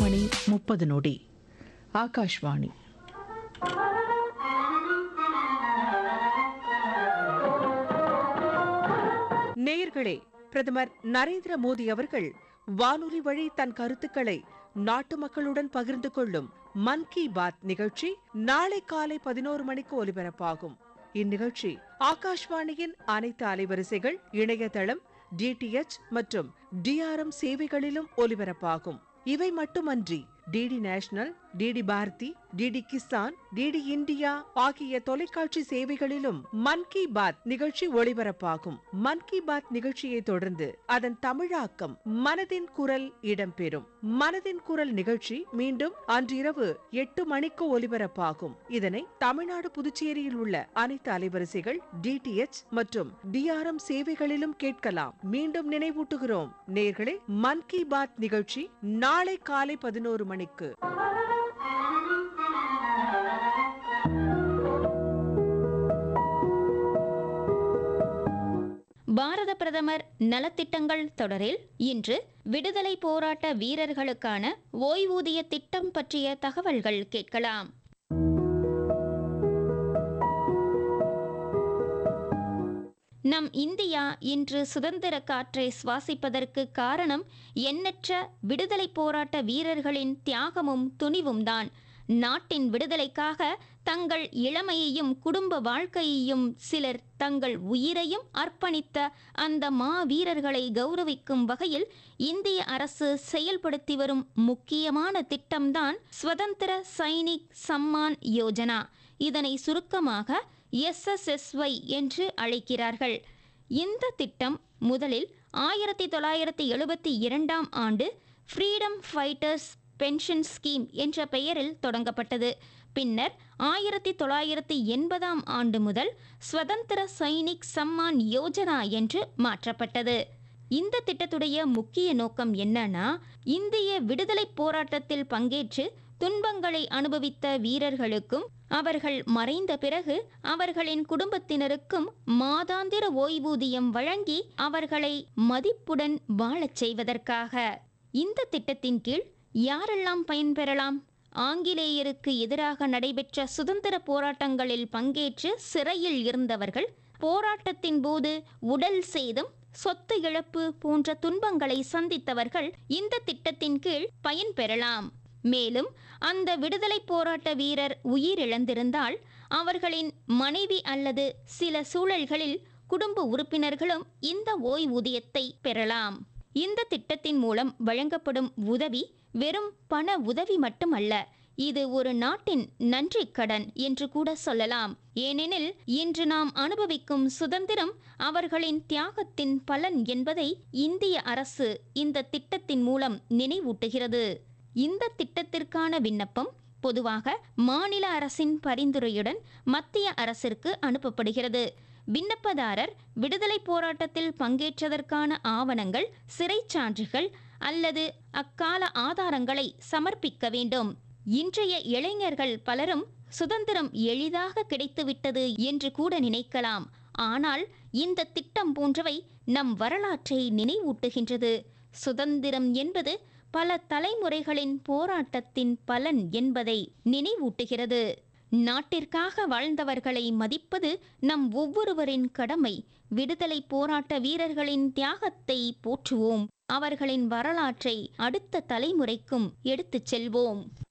மணி முப்பது நொடி ஆகாஷ்வாணி நேயர்களே பிரதமர் நரேந்திர மோடி அவர்கள் வானொலி வழி தன் கருத்துக்களை நாட்டு மக்களுடன் பகிர்ந்து கொள்ளும் மன் கி பாத் நிகழ்ச்சி நாளை காலை பதினோரு மணிக்கு ஒலிபரப்பாகும் இந்நிகழ்ச்சி ஆகாஷ்வாணியின் அனைத்து அலைவரிசைகள் இணையதளம் டிடிஎச் மற்றும் டிஆர்எம் சேவைகளிலும் ஒலிபரப்பாகும் இவை மட்டுமன்றி DD national DD Bharati DD Kisan DD India ஆகிய தொலைக்காட்சி சேவைகளிலும் மன் கி பாத் நிகழ்ச்சி ஒளிபரப்பாகும் மன் கி பாத் நிகழ்ச்சியை தொடர்ந்து அதன் தமிழாக்கம் மனதின் குரல் இடம்பெறும் மனதின் குரல் நிகழ்ச்சி மீண்டும் அன்றிரவு எட்டு மணிக்கு ஒலிபரப்பாகும் இதனை தமிழ்நாடு புதுச்சேரியில் உள்ள அனைத்து அலைவரிசைகள் டிடிஎச் மற்றும் டிஆர்எம் சேவைகளிலும் கேட்கலாம் மீண்டும் நினைவூட்டுகிறோம் நேர்களே மன் கி பாத் நிகழ்ச்சி நாளை காலை பதினோரு மணிக்கு பாரத பிரதமர் நலத்திட்டங்கள் தொடரில் இன்று விடுதலை போராட்ட வீரர்களுக்கான ஓய்வூதிய திட்டம் பற்றிய தகவல்கள் கேட்கலாம் நம் இந்தியா இன்று சுதந்திர காற்றை சுவாசிப்பதற்கு காரணம் எண்ணற்ற விடுதலை போராட்ட வீரர்களின் தியாகமும் துணிவும் தான் நாட்டின் விடுதலைக்காக தங்கள் இளமையையும் குடும்ப வாழ்க்கையையும் சிலர் தங்கள் உயிரையும் அர்ப்பணித்த அந்த மா வீரர்களை கௌரவிக்கும் வகையில் இந்திய அரசு செயல்படுத்தி வரும் முக்கியமான திட்டம்தான் ஸ்வதந்திர சைனிக் சம்மான் யோஜனா இதனை சுருக்கமாக எஸ்எஸ்எஸ்ஒய் என்று அழைக்கிறார்கள் இந்த திட்டம் முதலில் ஆயிரத்தி தொள்ளாயிரத்தி எழுபத்தி இரண்டாம் ஆண்டு ஃப்ரீடம் ஃபைட்டர்ஸ் பென்ஷன் ஸ்கீம் என்ற பெயரில் தொடங்கப்பட்டது பின்னர் ஆயிரத்தி தொள்ளாயிரத்தி எண்பதாம் ஆண்டு முதல் ஸ்வதந்திர சைனிக் சம்மான் யோஜனா என்று மாற்றப்பட்டது இந்த திட்டத்துடைய முக்கிய நோக்கம் என்னன்னா இந்திய விடுதலை போராட்டத்தில் பங்கேற்று துன்பங்களை அனுபவித்த வீரர்களுக்கும் அவர்கள் மறைந்த பிறகு அவர்களின் குடும்பத்தினருக்கும் மாதாந்திர ஓய்வூதியம் வழங்கி அவர்களை மதிப்புடன் வாழச் செய்வதற்காக இந்த திட்டத்தின் கீழ் யாரெல்லாம் பயன்பெறலாம் ஆங்கிலேயருக்கு எதிராக நடைபெற்ற சுதந்திர போராட்டங்களில் பங்கேற்று சிறையில் இருந்தவர்கள் போராட்டத்தின் போது உடல் சேதம் சொத்து இழப்பு போன்ற துன்பங்களை சந்தித்தவர்கள் இந்த திட்டத்தின் கீழ் பயன்பெறலாம் மேலும் அந்த விடுதலை போராட்ட வீரர் உயிரிழந்திருந்தால் அவர்களின் மனைவி அல்லது சில சூழல்களில் குடும்ப உறுப்பினர்களும் இந்த ஓய்வூதியத்தை பெறலாம் இந்த திட்டத்தின் மூலம் வழங்கப்படும் உதவி வெறும் பண உதவி மட்டுமல்ல இது ஒரு நாட்டின் நன்றி கடன் என்று கூட சொல்லலாம் ஏனெனில் இன்று நாம் அனுபவிக்கும் சுதந்திரம் அவர்களின் தியாகத்தின் பலன் என்பதை இந்திய அரசு இந்த திட்டத்தின் மூலம் நினைவூட்டுகிறது இந்த திட்டத்திற்கான விண்ணப்பம் பொதுவாக மாநில அரசின் பரிந்துரையுடன் மத்திய அரசிற்கு அனுப்பப்படுகிறது விண்ணப்பதாரர் விடுதலை போராட்டத்தில் பங்கேற்றதற்கான ஆவணங்கள் சிறைச்சான்றுகள் அல்லது அக்கால ஆதாரங்களை சமர்ப்பிக்க வேண்டும் இன்றைய இளைஞர்கள் பலரும் சுதந்திரம் எளிதாக கிடைத்துவிட்டது என்று கூட நினைக்கலாம் ஆனால் இந்த திட்டம் போன்றவை நம் வரலாற்றை நினைவூட்டுகின்றது சுதந்திரம் என்பது பல தலைமுறைகளின் போராட்டத்தின் பலன் என்பதை நினைவூட்டுகிறது நாட்டிற்காக வாழ்ந்தவர்களை மதிப்பது நம் ஒவ்வொருவரின் கடமை விடுதலை போராட்ட வீரர்களின் தியாகத்தை போற்றுவோம் அவர்களின் வரலாற்றை அடுத்த தலைமுறைக்கும் எடுத்துச் செல்வோம்